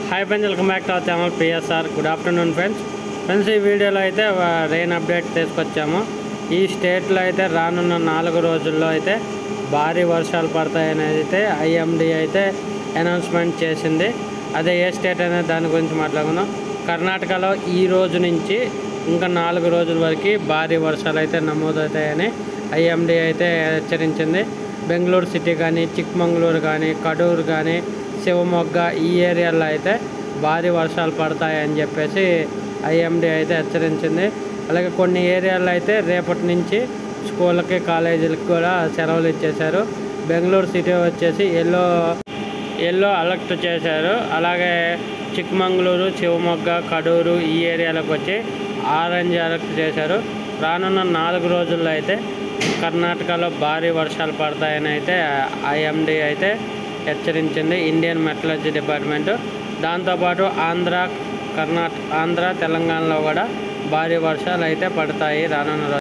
hi friends welcome back to our channel PSR good afternoon friends friends ఈ వీడియోలో అయితే rain update తీసుకొచ్చాము ఈ స్టేట్లో అయితే రానున్న నాలుగు రోజుల్లో అయితే భారీ వర్షాలు పడతాయని అయితే ఐఎండి అయితే అనౌన్స్మెంట్ చేసింది అదే ఏ స్టేట్ అనేది దాని గురించి మాట్లాడుకుందాం కర్ణాటకలో ఈ రోజు నుంచి ఇంకా నాలుగు రోజుల వరకు భారీ వర్షాలు అయితే నమోదవుతాయని ఐఎండి అయితే హెచ్చరించింది బెంగళూరు సిటీ కానీ చిక్మంగళూరు కానీ కడూరు కానీ శివమొగ్గ ఈ ఏరియాలో అయితే భారీ వర్షాలు పడతాయని చెప్పేసి ఐఎండి అయితే హెచ్చరించింది అలాగే కొన్ని ఏరియాల్లో అయితే రేపటి నుంచి స్కూళ్ళకి కాలేజీలకు కూడా సెలవులు ఇచ్చేశారు బెంగళూరు సిటీ వచ్చేసి ఎల్లో ఎల్లో అలర్ట్ చేశారు అలాగే చిక్కమంగళూరు శివమొగ్గ కడూరు ఈ ఏరియాలకు వచ్చి ఆరెంజ్ అలర్ట్ చేశారు రానున్న నాలుగు రోజుల్లో అయితే కర్ణాటకలో భారీ వర్షాలు పడతాయని అయితే ఐఎండి అయితే హెచ్చరించింది ఇండియన్ మెట్రాలజీ డిపార్ట్మెంట్ దాంతోపాటు ఆంధ్ర కర్ణాటక ఆంధ్ర తెలంగాణలో కూడా భారీ వర్షాలు అయితే పడతాయి రానున్న రోజు